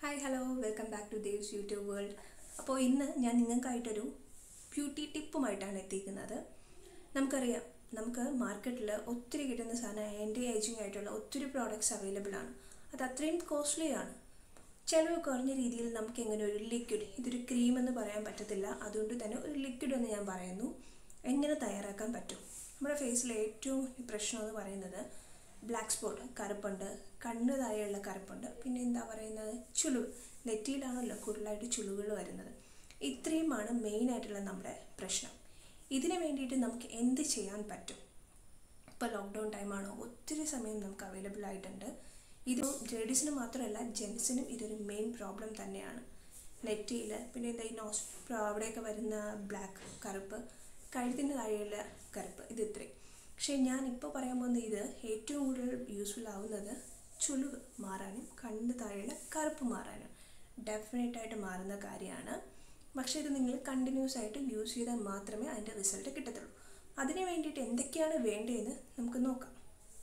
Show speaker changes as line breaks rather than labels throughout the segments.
hi hello welcome back to Dev's YouTube world അപ്പോൾ ഇന്ന് ഞാൻ നിങ്ങൾക്കായിട്ടൊരു ബ്യൂട്ടി ടിപ്പുമായിട്ടാണ് എത്തിക്കുന്നത് നമുക്കറിയാം നമുക്ക് മാർക്കറ്റിൽ ഒത്തിരി കിട്ടുന്ന സാധനം ആൻറ്റി ഏജിങ് ആയിട്ടുള്ള ഒത്തിരി പ്രോഡക്റ്റ്സ് അവൈലബിൾ ആണ് അത് അത്രയും കോസ്റ്റ്ലി ആണ് ചിലവ് കുറഞ്ഞ രീതിയിൽ നമുക്ക് എങ്ങനെ ഒരു ലിക്വിഡ് ഇതൊരു ക്രീം എന്ന് പറയാൻ പറ്റത്തില്ല അതുകൊണ്ട് തന്നെ ഒരു ലിക്വിഡ് എന്ന് ഞാൻ പറയുന്നു എങ്ങനെ തയ്യാറാക്കാൻ പറ്റും നമ്മുടെ ഫേസിലെ ഏറ്റവും പ്രശ്നം എന്ന് പറയുന്നത് ബ്ലാക്ക് സ്പോട്ട് കറുപ്പുണ്ട് കണ്ണ് താഴെയുള്ള കറുപ്പുണ്ട് പിന്നെ എന്താ പറയുന്നത് ചുളിവ് നെറ്റിയിലാണല്ലോ കൂടുതലായിട്ട് ചുളിവുകൾ വരുന്നത് ഇത്രയുമാണ് മെയിനായിട്ടുള്ള നമ്മുടെ പ്രശ്നം ഇതിന് വേണ്ടിയിട്ട് നമുക്ക് എന്ത് ചെയ്യാൻ പറ്റും ഇപ്പോൾ ലോക്ക്ഡൗൺ ടൈമാണോ ഒത്തിരി സമയം നമുക്ക് അവൈലബിൾ ആയിട്ടുണ്ട് ഇത് ലേഡീസിന് മാത്രമല്ല ജെൻസിനും ഇതൊരു മെയിൻ പ്രോബ്ലം തന്നെയാണ് നെറ്റിയിൽ പിന്നെ എന്താ ഈ നോസ് അവിടെയൊക്കെ വരുന്ന ബ്ലാക്ക് കറുപ്പ് കഴുത്തിൻ്റെ താഴെയുള്ള കറുപ്പ് ഇത് ഇത്രയും പക്ഷേ ഞാൻ ഇപ്പോൾ പറയാൻ പോകുന്ന ഇത് ഏറ്റവും കൂടുതൽ യൂസ്ഫുൾ ആവുന്നത് ചുളിവ് മാറാനും കണ്ണ് താഴെയുള്ള കറുപ്പ് മാറാനും ഡെഫിനറ്റായിട്ട് മാറുന്ന കാര്യമാണ് പക്ഷേ ഇത് നിങ്ങൾ കണ്ടിന്യൂസ് ആയിട്ട് യൂസ് ചെയ്താൽ മാത്രമേ അതിൻ്റെ റിസൾട്ട് കിട്ടത്തുള്ളൂ അതിന് വേണ്ടിയിട്ട് എന്തൊക്കെയാണ് വേണ്ടതെന്ന് നമുക്ക് നോക്കാം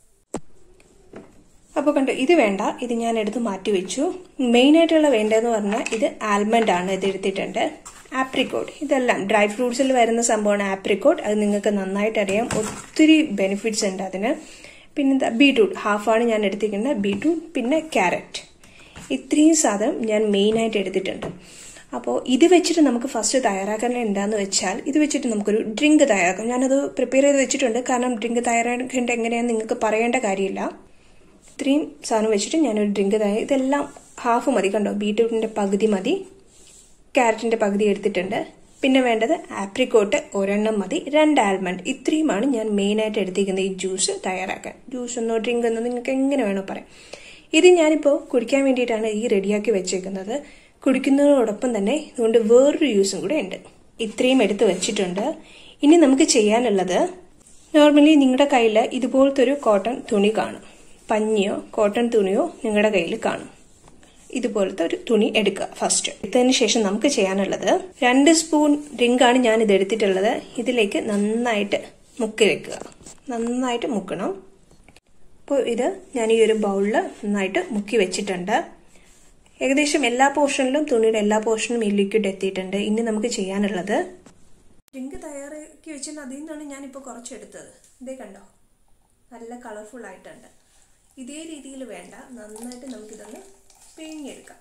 അപ്പോൾ കണ്ടു ഇത് വേണ്ട ഇത് ഞാൻ എടുത്ത് മാറ്റി വെച്ചു മെയിനായിട്ടുള്ള വേണ്ടതെന്ന് പറഞ്ഞാൽ ഇത് ആൽമണ്ട് ആണ് ഇത് എടുത്തിട്ടുണ്ട് ആപ്രിക്കോട്ട് ഇതെല്ലാം ഡ്രൈ ഫ്രൂട്ട്സിൽ വരുന്ന സംഭവമാണ് ആപ്രിക്കോട്ട് അത് നിങ്ങൾക്ക് നന്നായിട്ട് അറിയാം ഒത്തിരി ബെനിഫിറ്റ്സ് ഉണ്ട് അതിന് പിന്നെന്താ ബീട്രൂട്ട് ഹാഫാണ് ഞാൻ എടുത്തിരിക്കുന്നത് ബീട്രൂട്ട് പിന്നെ ക്യാരറ്റ് ഇത്രയും സാധനം ഞാൻ മെയിനായിട്ട് എടുത്തിട്ടുണ്ട് അപ്പോൾ ഇത് വെച്ചിട്ട് നമുക്ക് ഫസ്റ്റ് തയ്യാറാക്കാൻ എന്താന്ന് വെച്ചാൽ ഇത് വെച്ചിട്ട് നമുക്കൊരു ഡ്രിങ്ക് തയ്യാറാക്കാം ഞാനത് പ്രിപ്പയർ ചെയ്ത് വെച്ചിട്ടുണ്ട് കാരണം ഡ്രിങ്ക് തയ്യാറാക്കേണ്ട എങ്ങനെയാണെന്ന് നിങ്ങൾക്ക് പറയേണ്ട കാര്യമില്ല ഇത്രയും സാധനം വെച്ചിട്ട് ഞാനൊരു ഡ്രിങ്ക് തയ്യാറി ഇതെല്ലാം ഹാഫ് മതി കണ്ടോ ബീട്രൂട്ടിൻ്റെ പകുതി മതി ക്യാരറ്റിൻ്റെ പകുതി എടുത്തിട്ടുണ്ട് പിന്നെ വേണ്ടത് ആപ്രിക്കോട്ട് ഒരെണ്ണം മതി രണ്ട് ആൽമണ്ട് ഇത്രയുമാണ് ഞാൻ മെയിനായിട്ട് എടുത്തിരിക്കുന്നത് ഈ ജ്യൂസ് തയ്യാറാക്കാൻ ജ്യൂസ് എന്നോ ഡ്രിങ്ക് എന്നോ നിങ്ങൾക്ക് എങ്ങനെ വേണോ പറയാം ഇത് ഞാനിപ്പോൾ കുടിക്കാൻ വേണ്ടിയിട്ടാണ് ഈ റെഡിയാക്കി വെച്ചേക്കുന്നത് കുടിക്കുന്നതോടൊപ്പം തന്നെ ഇതുകൊണ്ട് വേറൊരു യൂസും കൂടെ ഉണ്ട് ഇത്രയും എടുത്ത് വെച്ചിട്ടുണ്ട് ഇനി നമുക്ക് ചെയ്യാനുള്ളത് നോർമലി നിങ്ങളുടെ കയ്യിൽ ഇതുപോലത്തെ ഒരു കോട്ടൺ തുണി കാണും പഞ്ഞിയോ കോട്ടൺ തുണിയോ നിങ്ങളുടെ കയ്യിൽ കാണും ഇതുപോലത്തെ ഒരു തുണി എടുക്കുക ഫസ്റ്റ് എടുത്തതിന് ശേഷം നമുക്ക് ചെയ്യാനുള്ളത് രണ്ട് സ്പൂൺ റിങ്കാണ് ഞാൻ ഇത് എടുത്തിട്ടുള്ളത് ഇതിലേക്ക് നന്നായിട്ട് മുക്കി വെക്കുക നന്നായിട്ട് മുക്കണം അപ്പോൾ ഇത് ഞാൻ ഈ ഒരു ബൗളിൽ നന്നായിട്ട് മുക്കി വെച്ചിട്ടുണ്ട് ഏകദേശം എല്ലാ പോർഷനിലും തുണിയുടെ എല്ലാ പോർഷനും ഈ ലിക്വിഡ് എത്തിയിട്ടുണ്ട് ഇനി നമുക്ക് ചെയ്യാനുള്ളത് ഡ്രിങ്ക് തയ്യാറാക്കി വെച്ചിട്ട് അതിൽ നിന്നാണ് ഞാനിപ്പോൾ കുറച്ചെടുത്തത് ഇതേ കണ്ടോ നല്ല കളർഫുൾ ആയിട്ടുണ്ട് ഇതേ രീതിയിൽ വേണ്ട നന്നായിട്ട് നമുക്കിതൊന്ന് പിഴിഞ്ഞെടുക്കാം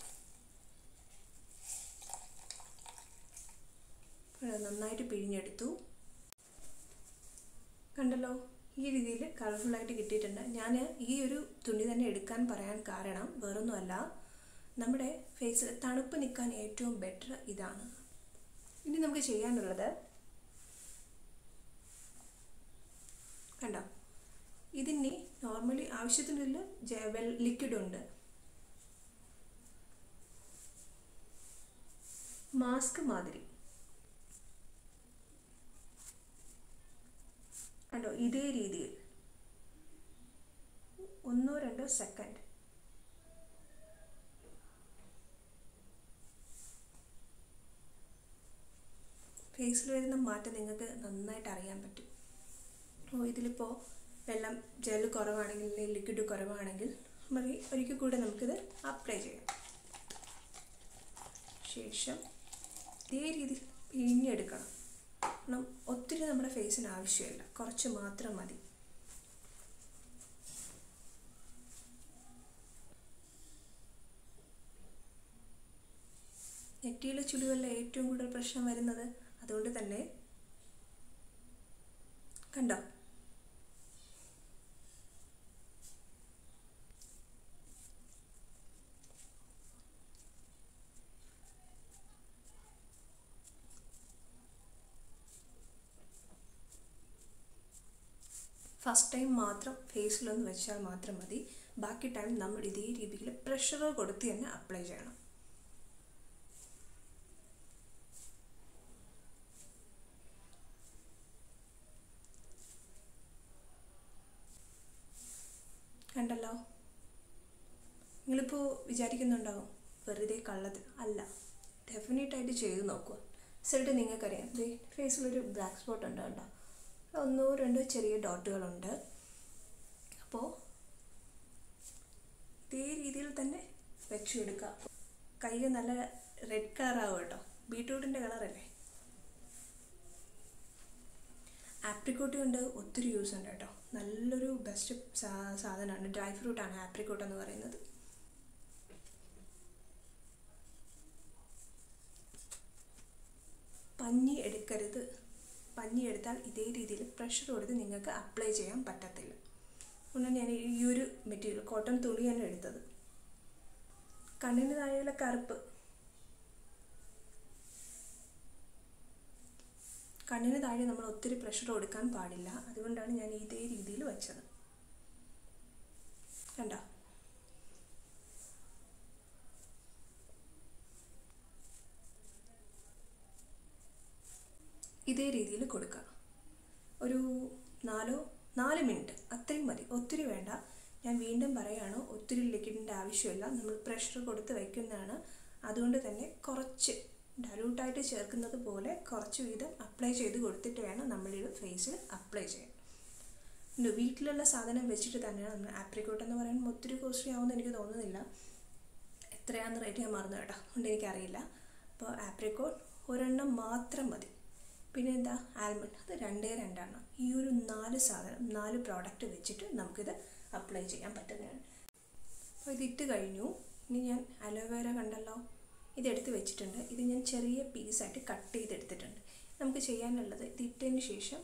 നന്നായിട്ട് പിഴിഞ്ഞെടുത്തു കണ്ടല്ലോ ഈ രീതിയിൽ കളർഫുള്ളായിട്ട് കിട്ടിയിട്ടുണ്ട് ഞാൻ ഈ ഒരു തുണി തന്നെ എടുക്കാൻ പറയാൻ കാരണം വേറൊന്നുമല്ല നമ്മുടെ ഫേസിൽ തണുപ്പ് നിൽക്കാൻ ഏറ്റവും ബെറ്റർ ഇതാണ് ഇനി നമുക്ക് ചെയ്യാനുള്ളത് കണ്ടോ ഇതിന് നോർമലി ആവശ്യത്തിനുള്ള വെൽ ലിക്വിഡ് ഉണ്ട് മാസ്ക് മാതിരി കണ്ടോ ഇതേ രീതിയിൽ ഒന്നോ രണ്ടോ സെക്കൻഡ് ഫേസിൽ വരുന്ന മാറ്റം നിങ്ങൾക്ക് നന്നായിട്ട് അറിയാൻ പറ്റും ഓ ഇതിലിപ്പോൾ വെള്ളം ജെൽ കുറവാണെങ്കിൽ ലിക്വിഡ് കുറവാണെങ്കിൽ മതി ഒരിക്കൽ കൂടെ നമുക്കിത് അപ്ലൈ ചെയ്യാം ശേഷം ഇതേ രീതിയിൽ പിഴിഞ്ഞെടുക്കണം കാരണം ഒത്തിരി നമ്മുടെ ഫേസിന് ആവശ്യമില്ല കുറച്ച് മാത്രം മതി നെറ്റിയിലെ ചുളിവല്ല ഏറ്റവും കൂടുതൽ പ്രശ്നം വരുന്നത് അതുകൊണ്ട് തന്നെ കണ്ടോ ഫസ്റ്റ് ടൈം മാത്രം ഫേസിലൊന്ന് വെച്ചാൽ മാത്രം മതി ബാക്കി ടൈം നമ്മൾ ഇതേ രീതിയിൽ പ്രഷർ കൊടുത്ത് തന്നെ അപ്ലൈ ചെയ്യണം കണ്ടല്ലോ നിങ്ങളിപ്പോൾ വിചാരിക്കുന്നുണ്ടാവും വെറുതെ കള്ളത്തിൽ അല്ല ഡെഫിനറ്റായിട്ട് ചെയ്ത് നോക്കുക റിസൾട്ട് നിങ്ങൾക്കറിയാം ദേ ഫേസിലൊരു ബ്ലാക്ക് സ്പോട്ട് ഉണ്ട് കേട്ടോ ഒന്നോ രണ്ടോ ചെറിയ ഡോട്ടുകളുണ്ട് അപ്പോൾ ഇതേ രീതിയിൽ തന്നെ വെച്ചെടുക്കുക കൈ നല്ല റെഡ് കളറാവും കേട്ടോ ബീട്രൂട്ടിൻ്റെ കളറല്ലേ ആപ്രിക്കോട്ട് കൊണ്ട് ഒത്തിരി യൂസ് ഉണ്ട് കേട്ടോ നല്ലൊരു ബെസ്റ്റ് സാധനമാണ് ഡ്രൈ ഫ്രൂട്ടാണ് ആപ്രിക്കോട്ട് എന്ന് പറയുന്നത് പഞ്ഞി എടുക്കരുത് പഞ്ഞി എടുത്താൽ ഇതേ രീതിയിൽ പ്രഷർ കൊടുത്ത് നിങ്ങൾക്ക് അപ്ലൈ ചെയ്യാൻ പറ്റത്തില്ല അതുകൊണ്ട് ഞാൻ ഈ ഒരു മെറ്റീരിയൽ കോട്ടൺ തുണിയാണ് എടുത്തത് കണ്ണിന് താഴെയുള്ള കറുപ്പ് കണ്ണിന് താഴെ നമ്മൾ ഒത്തിരി പ്രഷർ കൊടുക്കാൻ പാടില്ല അതുകൊണ്ടാണ് ഞാൻ ഇതേ രീതിയിൽ വെച്ചത് കണ്ടോ ഇതേ രീതിയിൽ കൊടുക്കുക ഒരു നാലോ നാല് മിനിറ്റ് അത്രയും മതി ഒത്തിരി വേണ്ട ഞാൻ വീണ്ടും പറയുകയാണ് ഒത്തിരി ലിക്വിഡിൻ്റെ ആവശ്യമില്ല നമ്മൾ പ്രഷർ കൊടുത്ത് വയ്ക്കുന്നതാണ് അതുകൊണ്ട് തന്നെ കുറച്ച് ഡലൂട്ടായിട്ട് ചേർക്കുന്നത് പോലെ കുറച്ച് വീതം അപ്ലൈ ചെയ്ത് കൊടുത്തിട്ട് വേണം നമ്മളിത് ഫേസിൽ അപ്ലൈ ചെയ്യാൻ ഉണ്ട് വീട്ടിലുള്ള സാധനം വെച്ചിട്ട് തന്നെയാണ് നമ്മൾ ആപ്രിക്കോട്ട് എന്ന് പറയുമ്പോൾ ഒത്തിരി കോസ്റ്റ്ലി ആവുമെന്ന് എനിക്ക് തോന്നുന്നില്ല എത്രയാണെന്ന് റേറ്റ് ഞാൻ മറന്നു കേട്ടോ അതുകൊണ്ട് എനിക്കറിയില്ല അപ്പോൾ ആപ്രിക്കോട്ട് ഒരെണ്ണം മാത്രം മതി പിന്നെ എന്താ ആൽമണ്ട് അത് രണ്ടേ രണ്ടെണ്ണം ഈ ഒരു നാല് സാധനം നാല് പ്രോഡക്റ്റ് വെച്ചിട്ട് നമുക്കിത് അപ്ലൈ ചെയ്യാൻ പറ്റുന്നതാണ് അപ്പോൾ ഇതിട്ട് കഴിഞ്ഞു ഇനി ഞാൻ അലോവേര കണ്ടല്ലോ ഇതെടുത്ത് വെച്ചിട്ടുണ്ട് ഇത് ഞാൻ ചെറിയ പീസായിട്ട് കട്ട് ചെയ്തെടുത്തിട്ടുണ്ട് നമുക്ക് ചെയ്യാനുള്ളത് ഇത് ഇട്ടതിന് ശേഷം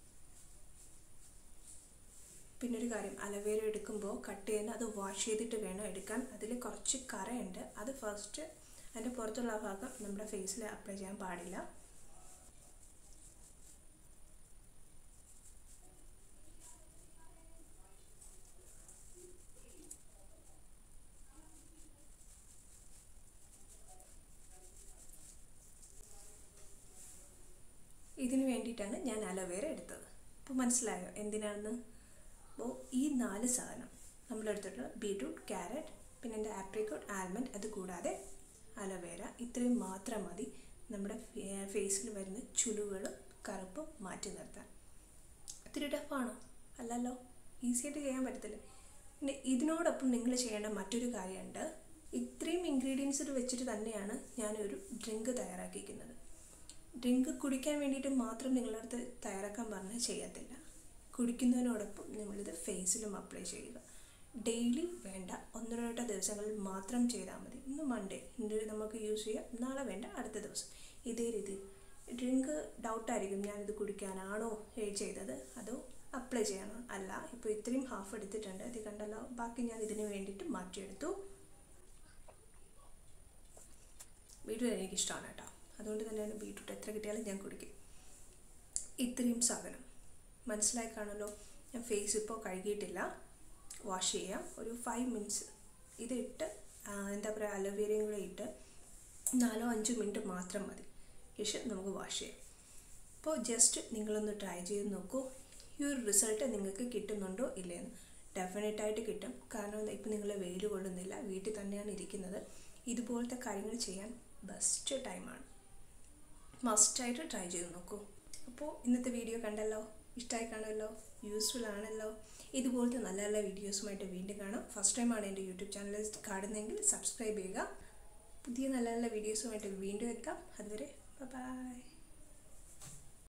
പിന്നെ ഒരു കാര്യം അലവേര എടുക്കുമ്പോൾ കട്ട് ചെയ്യുന്ന അത് വാഷ് ചെയ്തിട്ട് വേണം എടുക്കാൻ അതിൽ കുറച്ച് കറയുണ്ട് അത് ഫസ്റ്റ് അതിൻ്റെ പുറത്തുള്ള ഭാഗം നമ്മുടെ ഫേസിൽ അപ്ലൈ ചെയ്യാൻ പാടില്ല ഇതിന് വേണ്ടിയിട്ടാണ് ഞാൻ അലോവേര എടുത്തത് അപ്പോൾ മനസ്സിലായോ എന്തിനാണെന്ന് അപ്പോൾ ഈ നാല് സാധനം നമ്മളെടുത്തിട്ടുള്ള ബീട്രൂട്ട് ക്യാരറ്റ് പിന്നെ എൻ്റെ ആപ്രിക്കോട്ട് ആൽമണ്ട് അത് കൂടാതെ അലോവേര ഇത്രയും മാത്രം മതി നമ്മുടെ ഫേസിൽ വരുന്ന ചുളിവുകളും കറുപ്പും മാറ്റി നിർത്താൻ ഒത്തിരി ടഫാണോ അല്ലല്ലോ ഈസി ആയിട്ട് ചെയ്യാൻ പറ്റത്തില്ല പിന്നെ ഇതിനോടൊപ്പം നിങ്ങൾ ചെയ്യേണ്ട മറ്റൊരു കാര്യമുണ്ട് ഇത്രയും ഇൻഗ്രീഡിയൻസ് വെച്ചിട്ട് തന്നെയാണ് ഞാനൊരു ഡ്രിങ്ക് തയ്യാറാക്കിയിരിക്കുന്നത് ഡ്രിങ്ക് കുടിക്കാൻ വേണ്ടിയിട്ട് മാത്രം നിങ്ങളുടെ അടുത്ത് തയ്യാറാക്കാൻ പറഞ്ഞാൽ ചെയ്യത്തില്ല കുടിക്കുന്നതിനോടൊപ്പം നിങ്ങളിത് ഫേസിലും അപ്ലൈ ചെയ്യുക ഡെയിലി വേണ്ട ഒന്നോ രണ്ടോ ദിവസങ്ങളിൽ മാത്രം ചെയ്താൽ മതി ഇന്ന് മൺഡേ ഇന്ന് നമുക്ക് യൂസ് ചെയ്യാം നാളെ വേണ്ട അടുത്ത ദിവസം ഇതേ രീതിയിൽ ഡ്രിങ്ക് ഡൗട്ടായിരിക്കും ഞാനിത് കുടിക്കാനാണോ ചെയ്തത് അതോ അപ്ലൈ ചെയ്യണോ അല്ല ഇപ്പോൾ ഇത്രയും ഹാഫ് എടുത്തിട്ടുണ്ട് ഇത് കണ്ടല്ലോ ബാക്കി ഞാൻ ഇതിന് വേണ്ടിയിട്ട് മാറ്റിയെടുത്തു ബീട്രൂട്ട് എനിക്കിഷ്ടമാണ് കേട്ടോ അതുകൊണ്ട് തന്നെയാണ് ബീട്രൂട്ട് എത്ര കിട്ടിയാലും ഞാൻ കുടിക്കും ഇത്രയും സാധനം മനസ്സിലായി കാണുമല്ലോ ഞാൻ ഫേസ് ഇപ്പോൾ കഴുകിയിട്ടില്ല വാഷ് ചെയ്യാം ഒരു ഫൈവ് മിനിറ്റ്സ് ഇതിട്ട് എന്താ പറയുക അലോവേരയും കൂടെ ഇട്ട് നാലോ അഞ്ചോ മിനിറ്റ് മാത്രം മതി ശേഷം നമുക്ക് വാഷ് ചെയ്യാം അപ്പോൾ ജസ്റ്റ് നിങ്ങളൊന്ന് ട്രൈ ചെയ്ത് നോക്കൂ ഈ ഒരു റിസൾട്ട് നിങ്ങൾക്ക് കിട്ടുന്നുണ്ടോ ഇല്ലയെന്ന് ഡെഫിനറ്റായിട്ട് കിട്ടും കാരണം ഇപ്പം നിങ്ങൾ വെയിൽ കൊള്ളുന്നില്ല വീട്ടിൽ തന്നെയാണ് ഇരിക്കുന്നത് ഇതുപോലത്തെ കാര്യങ്ങൾ ചെയ്യാൻ ബെസ്റ്റ് ടൈമാണ് മസ്റ്റായിട്ട് ട്രൈ ചെയ്ത് നോക്കൂ അപ്പോൾ ഇന്നത്തെ വീഡിയോ കണ്ടല്ലോ ഇഷ്ടമായി കാണുമല്ലോ യൂസ്ഫുൾ ആണല്ലോ ഇതുപോലത്തെ നല്ല നല്ല വീഡിയോസുമായിട്ട് വീണ്ടും കാണാം ഫസ്റ്റ് ടൈമാണ് എൻ്റെ യൂട്യൂബ് ചാനൽ കാണുന്നതെങ്കിൽ സബ്സ്ക്രൈബ് ചെയ്യുക പുതിയ നല്ല നല്ല വീഡിയോസുമായിട്ട് വീണ്ടും വെക്കാം അതുവരെ ബൈ